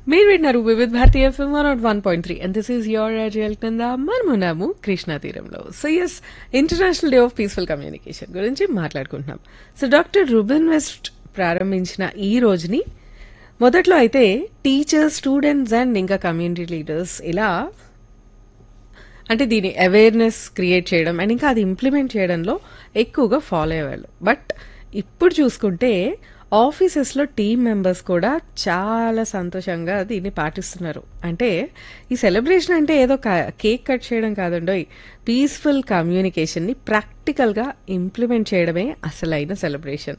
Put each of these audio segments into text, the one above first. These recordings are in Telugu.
మీరు విన్నారు Vividh Bharati FM one naught one point three and this is your అజల్ కింద మనమున్నాము కృష్ణా తీరంలో so yes international day of peaceful communication గురించి మాట్లాడుకుంటున్నాం సో డాక్టర్ రుబెన్ వెస్ట్ ప్రారంభించిన ఈ రోజుని మొదట్లో అయితే టీచర్స్ స్టూడెంట్స్ అండ్ ఇంకా కమ్యూనిటీ లీడర్స్ ఇలా అంటే దీని అవేర్నెస్ క్రియేట్ చేయడం అండ్ ఇంకా అది ఇంప్లిమెంట్ చేయడంలో ఎక్కువగా ఫాలో అయ్యేవాళ్ళు బట్ ఇప్పుడు చూసుకుంటే ఆఫీసెస్లో టీమ్ మెంబర్స్ కూడా చాలా సంతోషంగా దీన్ని పాటిస్తున్నారు అంటే ఈ సెలబ్రేషన్ అంటే ఏదో కేక్ కట్ చేయడం కాదండో పీస్ఫుల్ కమ్యూనికేషన్ని ప్రాక్టికల్గా ఇంప్లిమెంట్ చేయడమే అసలైన celebration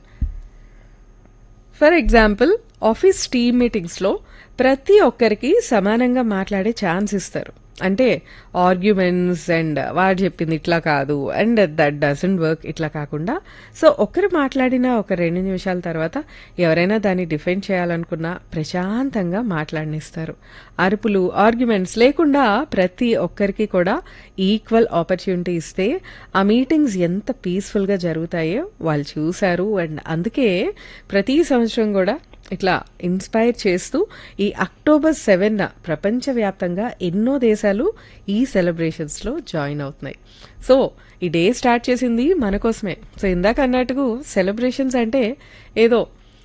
for example office team మీటింగ్స్లో ప్రతి ఒక్కరికి సమానంగా మాట్లాడే ఛాన్స్ ఇస్తారు అంటే ఆర్గ్యుమెంట్స్ అండ్ వాడు చెప్పింది ఇట్లా కాదు అండ్ దట్ డజంట్ వర్క్ ఇట్లా కాకుండా సో ఒకరు మాట్లాడిన ఒక రెండు నిమిషాల తర్వాత ఎవరైనా దాన్ని డిఫెండ్ చేయాలనుకున్నా ప్రశాంతంగా మాట్లాడనిస్తారు అరుపులు ఆర్గ్యుమెంట్స్ లేకుండా ప్రతి ఒక్కరికి కూడా ఈక్వల్ ఆపర్చునిటీ ఇస్తే ఆ మీటింగ్స్ ఎంత పీస్ఫుల్గా జరుగుతాయో వాళ్ళు చూశారు అండ్ అందుకే ప్రతి సంవత్సరం కూడా ఇట్లా ఇన్స్పైర్ చేస్తూ ఈ అక్టోబర్ సెవెన్ ప్రపంచవ్యాప్తంగా ఎన్నో దేశాలు ఈ సెలబ్రేషన్స్లో జాయిన్ అవుతున్నాయి సో ఈ డే స్టార్ట్ చేసింది మన కోసమే సో ఇందాక అన్నట్టుకు సెలబ్రేషన్స్ అంటే ఏదో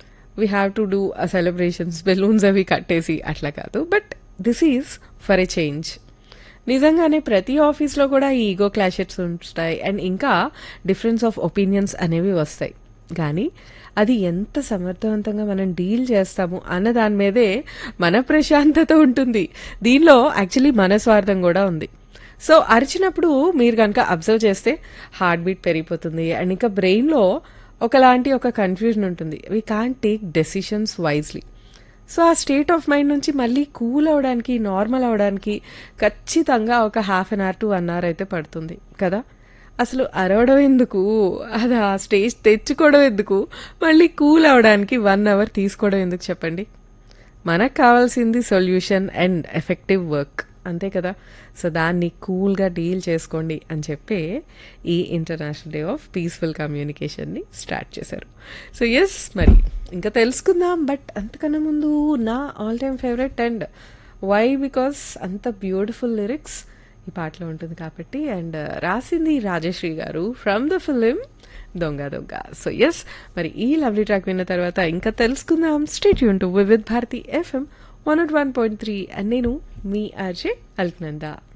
వీ హ్యావ్ టు డూ ఆ సెలబ్రేషన్స్ బెలూన్స్ అవి కట్టేసి అట్లా కాదు but this is for a change నిజంగానే ప్రతి ఆఫీస్లో కూడా ఈ ఈగో క్లాషెస్ ఉంటాయి అండ్ ఇంకా డిఫరెన్స్ ఆఫ్ ఒపీనియన్స్ అనేవి వస్తాయి కానీ అది ఎంత సమర్థవంతంగా మనం డీల్ చేస్తాము అన్న దాని మీదే మన ప్రశాంతత ఉంటుంది దీనిలో యాక్చువల్లీ మన స్వార్థం కూడా ఉంది సో అరిచినప్పుడు మీరు కనుక అబ్జర్వ్ చేస్తే హార్ట్ బీట్ పెరిగిపోతుంది అండ్ ఇంకా బ్రెయిన్లో ఒకలాంటి ఒక కన్ఫ్యూజన్ ఉంటుంది we can't take decisions wisely so ఆ స్టేట్ ఆఫ్ మైండ్ నుంచి మళ్ళీ కూల్ అవడానికి నార్మల్ అవడానికి ఖచ్చితంగా ఒక half an hour to one hour అయితే పడుతుంది కదా అసలు అరవడం ఎందుకు అది ఆ స్టేజ్ తెచ్చుకోవడం ఎందుకు మళ్ళీ కూల్ అవడానికి వన్ అవర్ తీసుకోవడం ఎందుకు చెప్పండి మనకు కావాల్సింది సొల్యూషన్ అండ్ ఎఫెక్టివ్ వర్క్ అంతే కదా సో దాన్ని కూల్గా డీల్ చేసుకోండి అని చెప్పి ఈ ఇంటర్నేషనల్ డే ఆఫ్ పీస్ఫుల్ కమ్యూనికేషన్ని స్టార్ట్ చేశారు సో ఎస్ మరి ఇంకా తెలుసుకుందాం బట్ అంతకన్నా ముందు నా all time favourite and why because అంత బ్యూటిఫుల్ లిరిక్స్ ఈ పాటలో ఉంటుంది కాబట్టి అండ్ రాసింది రాజశ్రీ గారు ఫ్రమ్ ద ఫిలిం దొంగ దొంగ సో ఎస్ మరి ఈ లవ్లీ ట్రాక్ విన్న తర్వాత ఇంకా తెలుసుకుందాం స్టేట్ యూన్ to Vividh Bharati FM one naught one point three and నేను మీ ఆర్జే అల్క్నందా